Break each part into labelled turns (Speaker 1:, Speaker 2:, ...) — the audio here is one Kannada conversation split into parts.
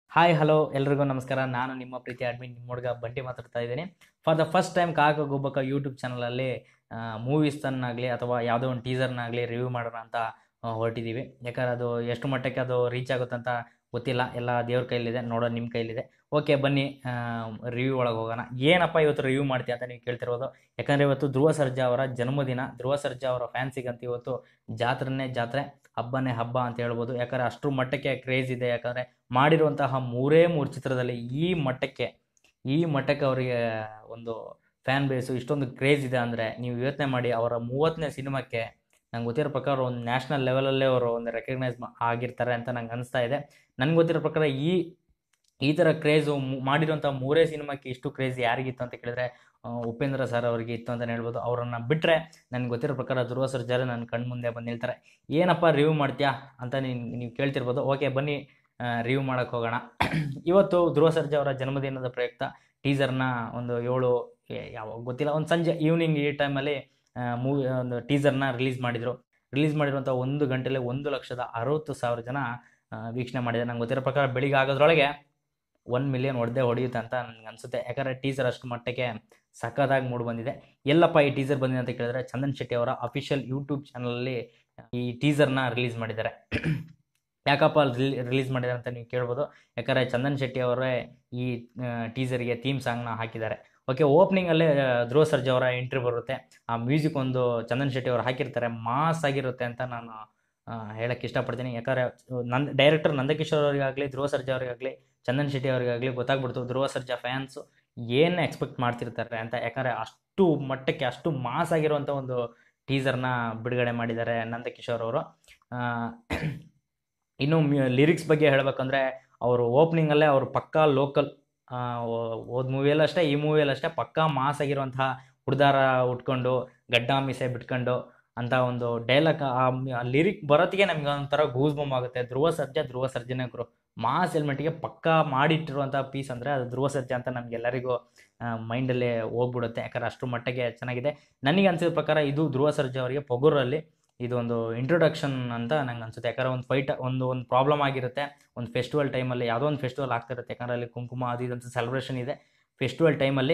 Speaker 1: ಹಾಯ್ ಹಲೋ ಎಲ್ರಿಗೂ ನಮಸ್ಕಾರ ನಾನು ನಿಮ್ಮ ಪ್ರೀತಿ ಅಡ್ಮಿನ್ ನಿಮ್ಮ ಹುಡುಗ ಬಂಟಿ ಮಾತಾಡ್ತಾ ಇದ್ದೀನಿ ಫಾರ್ ದ ಫಸ್ಟ್ ಟೈಮ್ ಕಾಕ ಗುಬ್ಬಕ ಯೂಟ್ಯೂಬ್ ಚಾನಲಲ್ಲಿ ಮೂವೀಸ್ತನ್ನಾಗಲಿ ಅಥವಾ ಯಾವುದೋ ಒಂದು ಟೀಸರ್ನಾಗಲಿ ರಿವ್ಯೂ ಮಾಡೋಣ ಅಂತ ಆ, ಹೊರಟಿದ್ದೀವಿ ಯಾಕಂದ್ರೆ ಅದು ಎಷ್ಟು ಮಟ್ಟಕ್ಕೆ ಅದು ರೀಚ್ ಆಗುತ್ತೆ ಅಂತ ಗೊತ್ತಿಲ್ಲ ಎಲ್ಲ ದೇವ್ರ ಕೈಲಿದೆ ನೋಡೋದು ನಿಮ್ಮ ಕೈಲಿದೆ ಓಕೆ ಬನ್ನಿ ರಿವ್ಯೂ ಒಳಗೆ ಹೋಗೋಣ ಏನಪ್ಪ ಇವತ್ತು ರಿವ್ಯೂ ಮಾಡ್ತೀಯ ಅಂತ ನೀವು ಕೇಳ್ತಿರೋದು ಯಾಕಂದರೆ ಇವತ್ತು ಧ್ರುವ ಸರ್ಜಾ ಅವರ ಜನ್ಮದಿನ ಧ್ರುವ ಸರ್ಜಾ ಅವರ ಫ್ಯಾನ್ಸಿಗಂತ ಇವತ್ತು ಜಾತ್ರೆನೇ ಜಾತ್ರೆ ಹಬ್ಬನೇ ಹಬ್ಬ ಅಂತ ಹೇಳ್ಬೋದು ಯಾಕಂದರೆ ಅಷ್ಟರ ಮಟ್ಟಕ್ಕೆ ಕ್ರೇಜ್ ಇದೆ ಯಾಕಂದರೆ ಮಾಡಿರುವಂತಹ ಮೂರೇ ಮೂರು ಚಿತ್ರದಲ್ಲಿ ಈ ಮಟ್ಟಕ್ಕೆ ಈ ಮಟ್ಟಕ್ಕೆ ಅವರಿಗೆ ಒಂದು ಫ್ಯಾನ್ ಬೇಸು ಇಷ್ಟೊಂದು ಕ್ರೇಜ್ ಇದೆ ಅಂದರೆ ನೀವು ಯೋಚನೆ ಮಾಡಿ ಅವರ ಮೂವತ್ತನೇ ಸಿನಿಮಾಕ್ಕೆ ನಂಗೆ ಗೊತ್ತಿರೋ ಪ್ರಕಾರ ಒಂದು ನ್ಯಾಷನಲ್ ಲೆವೆಲಲ್ಲೇ ಅವರು ಒಂದು ರೆಕಗ್ನೈಸ್ ಆಗಿರ್ತಾರೆ ಅಂತ ನಂಗೆ ಅನಿಸ್ತಾ ಇದೆ ನನಗೆ ಗೊತ್ತಿರೋ ಪ್ರಕಾರ ಈ ಈ ಥರ ಕ್ರೇಜು ಮಾಡಿರುವಂಥ ಮೂರೇ ಸಿನಿಮಾಕ್ಕೆ ಇಷ್ಟು ಕ್ರೇಜ್ ಯಾರಿಗಿತ್ತು ಅಂತ ಕೇಳಿದ್ರೆ ಆ, ಉಪೇಂದ್ರ ಸರ್ ಅವರಿಗೆ ಇತ್ತು ಅಂತಲೇ ಹೇಳ್ಬೋದು ಅವರನ್ನು ಬಿಟ್ಟರೆ ನನಗೆ ಗೊತ್ತಿರೋ ಪ್ರಕಾರ ಧ್ರುವ ಸರ್ಜಾರು ನನ್ನ ಕಣ್ಣು ಮುಂದೆ ಬಂದು ನಿಲ್ತಾರೆ ಏನಪ್ಪ ರಿವ್ಯೂ ಮಾಡ್ತೀಯಾ ಅಂತ ನೀನು ನೀವು ಕೇಳ್ತಿರ್ಬೋದು ಓಕೆ ಬನ್ನಿ ರಿವ್ಯೂ ಮಾಡೋಕ್ಕೆ ಹೋಗೋಣ ಇವತ್ತು ಧ್ರುವ ಸರ್ಜಾ ಅವರ ಜನ್ಮದಿನದ ಪ್ರಯುಕ್ತ ಟೀಸರ್ನ ಒಂದು ಏಳು ಏ- ಯಾವ ಗೊತ್ತಿಲ್ಲ ಒಂದು ಸಂಜೆ ಈವ್ನಿಂಗ್ ಈ ಟೈಮಲ್ಲಿ ಮೂವಿ ಒಂದು ಟೀಸರ್ನ ರಿಲೀಸ್ ಮಾಡಿದರು ರಿಲೀಸ್ ಮಾಡಿರುವಂಥ ಒಂದು ಗಂಟೆಲಿ ಒಂದು ಲಕ್ಷದ ಅರವತ್ತು ಸಾವಿರ ಜನ ಆ, ವೀಕ್ಷಣೆ ಮಾಡಿದ್ದಾರೆ ನಂಗೆ ಗೊತ್ತಿರೋ ಪ್ರಕಾರ ಬೆಳಿಗ್ಗೆ ಆಗೋದ್ರೊಳಗೆ ಒನ್ ಮಿಲಿಯನ್ ಹೊಡೆದೇ ಹೊಡೆಯುತ್ತೆ ಅಂತ ನನಗೆ ಅನಿಸುತ್ತೆ ಯಾಕಂದರೆ ಟೀಸರ್ ಅಷ್ಟು ಮಟ್ಟಕ್ಕೆ ಸಖತ್ತಾಗಿ ಮೂಡಿ ಬಂದಿದೆ ಎಲ್ಲಪ್ಪ ಈ ಟೀಸರ್ ಬಂದಿದೆ ಅಂತ ಕೇಳಿದ್ರೆ ಚಂದನ್ ಶೆಟ್ಟಿ ಅವರ ಅಫಿಷಿಯಲ್ ಯೂಟ್ಯೂಬ್ ಚಾನಲಲ್ಲಿ ಈ ಟೀಸರ್ನ ರಿಲೀಸ್ ಮಾಡಿದ್ದಾರೆ ಯಾಕಪ್ಪ ರಿಲೀಸ್ ಮಾಡಿದ್ದಾರೆ ಅಂತ ನೀವು ಕೇಳ್ಬೋದು ಯಾಕಂದರೆ ಚಂದನ್ ಶೆಟ್ಟಿ ಅವರೇ ಈ ಟೀಸರ್ಗೆ ಥೀಮ್ ಸಾಂಗ್ನ ಹಾಕಿದ್ದಾರೆ ಓಕೆ ಓಪನಿಂಗಲ್ಲೇ ಧ್ರುವ ಸರ್ಜಾ ಅವರ ಎಂಟ್ರಿ ಬರುತ್ತೆ ಆ ಮ್ಯೂಸಿಕ್ ಒಂದು ಚಂದನ್ ಶೆಟ್ಟಿ ಅವರು ಹಾಕಿರ್ತಾರೆ ಮಾಸ್ ಆಗಿರುತ್ತೆ ಅಂತ ನಾನು ಆ, ಹೇಳಕ್ಕೆ ಇಷ್ಟಪಡ್ತೀನಿ ಯಾಕಂದರೆ ನನ್ನ ಡೈರೆಕ್ಟರ್ ನಂದಕಿಶೋರ್ ಅವರಿಗಾಗಲಿ ಧ್ರುವ ಸರ್ಜಾ ಅವರಿಗಾಗಲಿ ಚಂದನ್ ಶೆಟ್ಟಿ ಅವರಿಗಾಗಲಿ ಗೊತ್ತಾಗ್ಬಿಡ್ತು ಧ್ರುವ ಸರ್ಜಾ ಫ್ಯಾನ್ಸು ಏನು ಎಕ್ಸ್ಪೆಕ್ಟ್ ಮಾಡ್ತಿರ್ತಾರೆ ಅಂತ ಯಾಕಂದರೆ ಅಷ್ಟು ಮಟ್ಟಕ್ಕೆ ಅಷ್ಟು ಮಾಸ್ ಆಗಿರುವಂಥ ಒಂದು ಟೀಸರ್ನ ಬಿಡುಗಡೆ ಮಾಡಿದ್ದಾರೆ ನಂದಕಿಶೋರ್ ಅವರು ಆ, ಇನ್ನು ಲಿರಿಕ್ಸ್ ಬಗ್ಗೆ ಹೇಳಬೇಕಂದ್ರೆ ಅವರು ಓಪನಿಂಗಲ್ಲೇ ಅವರು ಪಕ್ಕಾ ಲೋಕಲ್ ಓದ್ ಮೂವಿಯಲ್ಲೂ ಅಷ್ಟೇ ಈ ಮೂವಿಯಲ್ಲೂ ಅಷ್ಟೇ ಪಕ್ಕಾ ಮಾಸ್ ಆಗಿರುವಂತಹ ಹುಡ್ದಾರ ಉಟ್ಕೊಂಡು ಗಡ್ಡ ಮೀಸೆ ಬಿಟ್ಕೊಂಡು ಅಂತ ಒಂದು ಡೈಲಾಗ್ ಆ ಲಿರಿಕ್ ಬರೋತ್ತಿಗೆ ನಮ್ಗೆ ಒಂಥರ ಗೂಸ್ ಬೊಂಬ್ ಆಗುತ್ತೆ ಧ್ರುವ ಸರ್ಜಾ ಧ್ರುವ ಸರ್ಜನೆ ಗುರು ಮಾಸ್ ಎಲ್ಮೆಂಟಿಗೆ ಪಕ್ಕಾ ಮಾಡಿಟ್ಟಿರುವಂಥ ಪೀಸ್ ಅಂದರೆ ಅದು ಧ್ರುವ ಸರ್ಜಾ ಅಂತ ನಮಗೆಲ್ಲರಿಗೂ ಮೈಂಡಲ್ಲೇ ಹೋಗ್ಬಿಡುತ್ತೆ ಯಾಕಂದ್ರೆ ಅಷ್ಟರ ಮಟ್ಟಿಗೆ ಚೆನ್ನಾಗಿದೆ ನನಗೆ ಅನ್ಸಿದ ಪ್ರಕಾರ ಇದು ಧ್ರುವ ಸರ್ಜಾ ಅವರಿಗೆ ಪೊಗೂರಲ್ಲಿ ಇದು ಒಂದು ಇಂಟ್ರೊಡಕ್ಷನ್ ಅಂತ ನಂಗೆ ಅನ್ಸುತ್ತೆ ಯಾಕಂದ್ರೆ ಒಂದು ಫೈಟ್ ಒಂದು ಒಂದು ಪ್ರಾಬ್ಲಮ್ ಆಗಿರುತ್ತೆ ಒಂದು ಫೆಸ್ಟಿವಲ್ ಟೈಮಲ್ಲಿ ಯಾವುದೋ ಒಂದು ಫೆಸ್ಟಿವಲ್ ಆಗ್ತಿರುತ್ತೆ ಯಾಕಂದ್ರೆ ಅಲ್ಲಿ ಕುಂಕುಮ ಅದು ಇದಂತ ಸೆಲೆಬ್ರೇಷನ್ ಇದೆ ಫೆಸ್ಟಿವಲ್ ಟೈಮಲ್ಲಿ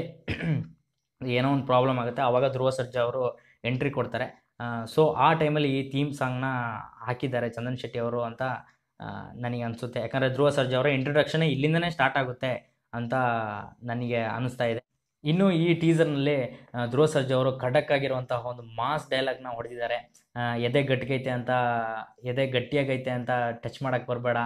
Speaker 1: ಏನೋ ಒಂದು ಪ್ರಾಬ್ಲಮ್ ಆಗುತ್ತೆ ಆವಾಗ ಧ್ರುವ ಸರ್ಜಾ ಅವರು ಎಂಟ್ರಿ ಕೊಡ್ತಾರೆ ಸೊ ಆ ಟೈಮಲ್ಲಿ ಈ ಥೀಮ್ ಸಾಂಗ್ನ ಹಾಕಿದ್ದಾರೆ ಚಂದನ್ ಶೆಟ್ಟಿ ಅವರು ಅಂತ ಆ, ನನಗೆ ಅನಿಸುತ್ತೆ ಯಾಕಂದರೆ ಧ್ರುವ ಸರ್ಜಾ ಅವರ ಇಂಟ್ರೊಡಕ್ಷನೇ ಇಲ್ಲಿಂದನೇ ಸ್ಟಾರ್ಟ್ ಆಗುತ್ತೆ ಅಂತ ನನಗೆ ಅನಿಸ್ತಾ ಇದೆ ಇನ್ನು ಈ ಟೀಸರ್ನಲ್ಲಿ ಧ್ರುವ ಸರ್ಜಾ ಅವರು ಖಡಕ್ ಆಗಿರುವಂತಹ ಒಂದು ಮಾಸ್ ಡೈಲಾಗ್ನ ಹೊಡೆದಿದ್ದಾರೆ ಆ, ಎದೆ ಗಟ್ಟಿಗೈತೆ ಅಂತ ಎದೆ ಗಟ್ಟಿಯಾಗೈತೆ ಅಂತ ಟಚ್ ಮಾಡಕ್ಕೆ ಬರಬೇಡ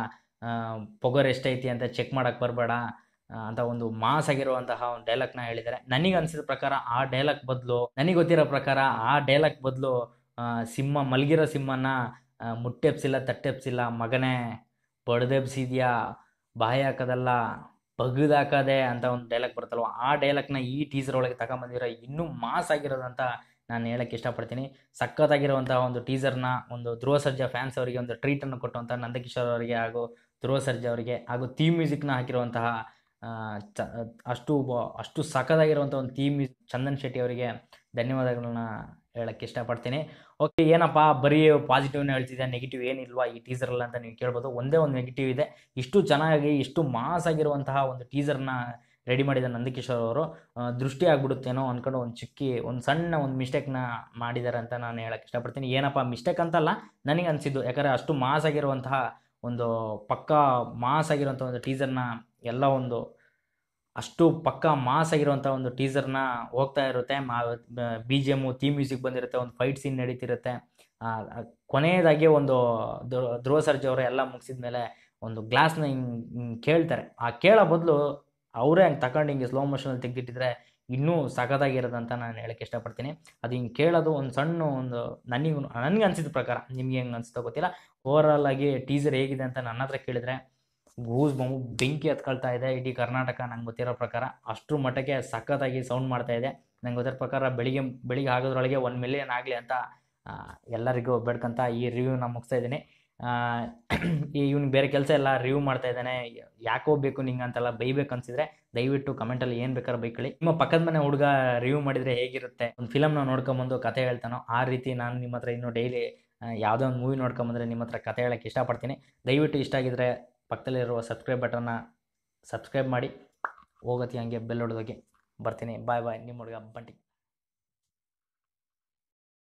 Speaker 1: ಪೊಗರ್ ಎಷ್ಟೈತಿ ಅಂತ ಚೆಕ್ ಮಾಡಕ್ಕೆ ಬರಬೇಡ ಅಂತ ಒಂದು ಮಾಸ್ ಆಗಿರುವಂತಹ ಒಂದು ಡೈಲಾಗ್ನ ಹೇಳಿದ್ದಾರೆ ನನಗೆ ಅನಿಸಿದ ಪ್ರಕಾರ ಆ ಡೈಲಾಗ್ ಬದಲು ನನಗೆ ಗೊತ್ತಿರೋ ಪ್ರಕಾರ ಆ ಡೈಲಾಗ್ ಬದಲು ಸಿಂಹ ಮಲಗಿರೋ ಸಿಂಹನ ಆ, ಮುಟ್ಟೆಪ್ಸಿಲ್ಲ ತಟ್ಟೆಪ್ಸಿಲ್ಲ ಮಗನೇ ಬಡ್ದೆಬ್ಸಿದ್ಯಾ ಬಾಯಿ ಹಾಕೋದಲ್ಲ ಬಗ್ದಾಕದೆ ಅಂತ ಒಂದು ಡೈಲಾಗ್ ಬರುತ್ತಲ್ವ ಆ ಡೈಲಾಗ್ನ ಈ ಟೀಸರ್ ಒಳಗೆ ತಗೊಂಬಂದಿರೋ ಇನ್ನೂ ಮಾಸ್ ಆಗಿರೋದಂತ ನಾನು ಹೇಳಕ್ಕೆ ಇಷ್ಟಪಡ್ತೀನಿ ಸಖತ್ತಾಗಿರುವಂತಹ ಒಂದು ಟೀಸರ್ನ ಒಂದು ಧ್ರುವ ಸರ್ಜಾ ಫ್ಯಾನ್ಸ್ ಅವರಿಗೆ ಒಂದು ಟ್ರೀಟನ್ನು ಕೊಟ್ಟುವಂಥ ನಂದಕಿಶೋರ್ ಅವರಿಗೆ ಹಾಗೂ ಧ್ರುವ ಸರ್ಜಾ ಅವರಿಗೆ ಹಾಗೂ ಥೀಮ್ ಮ್ಯೂಸಿಕ್ನ ಹಾಕಿರುವಂತಹ ಆ, ಚ ಅಷ್ಟು ಬ- ಅಷ್ಟು ಸಖತ್ತಾಗಿರುವಂಥ ಒಂದು ಥೀಮ್ ಮ್ಯೂಸಿಕ್ ಚಂದನ್ ಶೆಟ್ಟಿ ಅವರಿಗೆ ಧನ್ಯವಾದಗಳನ್ನ ಹೇಳಕ್ಕೆ ಇಷ್ಟಪಡ್ತೀನಿ ಓಕೆ ಏನಪ್ಪ ಬರೀ ಪಾಸಿಟಿವ್ನ ಹೇಳ್ತಿದ್ದೆ ನೆಗೆಟಿವ್ ಏನಿಲ್ವಾ ಈ ಟೀಸರಲ್ಲಿ ಅಂತ ನೀವು ಕೇಳ್ಬೋದು ಒಂದೇ ಒಂದು ನೆಗೆಟಿವ್ ಇದೆ ಇಷ್ಟು ಚೆನ್ನಾಗಿ ಇಷ್ಟು ಮಾಸ್ ಆಗಿರುವಂತಹ ಒಂದು ಟೀಸರ್ನ ರೆಡಿ ಮಾಡಿದ ನಂದಕಿಶೋರ್ ಅವರು ಆ, ದೃಷ್ಟಿ ಆಗ್ಬಿಡುತ್ತೇನೋ ಅಂದ್ಕೊಂಡು ಒಂದು ಚಿಕ್ಕಿ ಒಂದು ಸಣ್ಣ ಒಂದು ಮಿಸ್ಟೇಕ್ನ ಮಾಡಿದ್ದಾರೆ ಅಂತ ನಾನು ಹೇಳಕ್ಕೆ ಇಷ್ಟಪಡ್ತೀನಿ ಏನಪ್ಪ ಮಿಸ್ಟೇಕ್ ಅಂತಲ್ಲ ನನಗೆ ಅನಿಸಿದ್ದು ಯಾಕಂದರೆ ಅಷ್ಟು ಮಾಸ್ ಆಗಿರುವಂತಹ ಒಂದು ಪಕ್ಕಾ ಮಾಸ್ ಆಗಿರುವಂಥ ಒಂದು ಟೀಸರ್ನ ಎಲ್ಲ ಒಂದು ಅಷ್ಟು ಪಕ್ಕಾ ಮಾಸ್ ಆಗಿರುವಂಥ ಒಂದು ಟೀಸರ್ನ ಹೋಗ್ತಾ ಇರುತ್ತೆ ಮಾ B G M theme music ಬಂದಿರುತ್ತೆ ಒಂದು ಫೈಟ್ ಸೀನ್ ನಡೀತಿರುತ್ತೆ ಆ, ಆ, ಕೊನೆಯದಾಗಿ ಒಂದು ಧ್ರುವ- ಧ್ರುವ ಸರ್ಜಾ ಅವರು ಎಲ್ಲ ಮುಗಿಸಿದ ಮೇಲೆ ಒಂದು ಗ್ಲಾಸ್ನ ಹಿಂಗೆ ಹಿಂಗೆ ಕೇಳ್ತಾರೆ ಆ ಕೇಳೋ ಬದಲು ಅವರೇ ಹಂಗೆ ತಗೊಂಡು ಹಿಂಗೆ ಸ್ಲೋ ಮೋಷನಲ್ಲಿ ತೆಗೆದಿಟ್ಟಿದ್ರೆ ಇನ್ನೂ ಸಖತ್ತಾಗಿರೋದಂತ ನಾನು ಹೇಳಕ್ಕೆ ಇಷ್ಟಪಡ್ತೀನಿ ಅದು ಹಿಂಗೆ ಕೇಳೋದು ಒಂದು ಸಣ್ಣ ಒಂದು ನನಗೆ ನನಗೆ ಅನಿಸಿದ ಪ್ರಕಾರ ನಿಮ್ಗೆ ಹೆಂಗೆ ಅನಿಸ್ತೋ ಗೊತ್ತಿಲ್ಲ ಓವರಾಲ್ ಆಗಿ ಟೀಸರ್ ಹೇಗಿದೆ ಅಂತ ನನ್ನ ಹತ್ರ ಕೇಳಿದ್ರೆ ಗೂಸ್ ಬಂಬು ಬೆಂಕಿ ಹತ್ಕೊಳ್ತಾ ಇದೆ ಇಡೀ ಕರ್ನಾಟಕ ನಂಗೆ ಗೊತ್ತಿರೋ ಪ್ರಕಾರ ಅಷ್ಟ್ರ ಮಟ್ಟಕ್ಕೆ ಸಖತ್ತಾಗಿ ಸೌಂಡ್ ಮಾಡ್ತಾ ಇದೆ ನಂಗೆ ಗೊತ್ತಿರೋ ಪ್ರಕಾರ ಬೆಳಿಗ್ಗೆ ಬೆಳಿಗ್ಗೆ ಆಗೋದ್ರೊಳಗೆ ಒನ್ ಮಿಲಿಯನ್ ಆಗಲಿ ಅಂತ ಆ, ಎಲ್ಲರಿಗೂ ಬೇಡ್ಕೊಂತ ಈ ರಿವ್ಯೂನ ಮುಗಿಸ್ತಾ ಇದ್ದೀನಿ ಈ ಇವ್ನಿಗೆ ಬೇರೆ ಕೆಲಸ ಎಲ್ಲ ರಿವ್ಯೂ ಮಾಡ್ತಾ ಇದ್ದಾನೆ ಯಾಕೋ ಬೇಕು ನಿಂಗೆ ಅಂತೆಲ್ಲ ಬೈಬೇಕು ಅನ್ಸಿದ್ರೆ ದಯವಿಟ್ಟು ಕಮೆಂಟಲ್ಲಿ ಏನು ಬೇಕಾದ್ರೆ ಬೈಕೊಳ್ಳಿ ನಿಮ್ಮ ಪಕ್ಕದ ಮನೆ ಹುಡುಗ ರಿವ್ಯೂ ಮಾಡಿದರೆ ಹೇಗಿರುತ್ತೆ ಒಂದು ಫಿಲಮ್ನ ನೋಡ್ಕೊಂಬಂದು ಕತೆ ಹೇಳ್ತಾನೋ ಆ ರೀತಿ ನಾನು ನಿಮ್ಮ ಹತ್ರ ಇನ್ನೂ ಡೈಲಿ ಯಾವುದೋ ಒಂದು ಮೂವಿ ನೋಡ್ಕೊಂಬಂದ್ರೆ ನಿಮ್ಮ ಹತ್ರ ಕತೆ ಹೇಳಕ್ಕೆ ಇಷ್ಟಪಡ್ತೀನಿ ದಯವಿಟ್ಟು ಇಷ್ಟ ಆಗಿದ್ರೆ ಪಕ್ಕದಲ್ಲಿರುವ ಸಬ್ಸ್ಕ್ರೈಬ್ ಬಟನ್ನ ಸಬ್ಸ್ಕ್ರೈಬ್ ಮಾಡಿ ಹೋಗತಿ ಹಂಗೆ ಬೆಲ್ ಹೊಡೆದೋಗಿ ಬರ್ತೀನಿ ಬಾಯ್ ಬಾಯ್ ನಿಮ್ಮ ಹುಡುಗ ಬಂಟಿ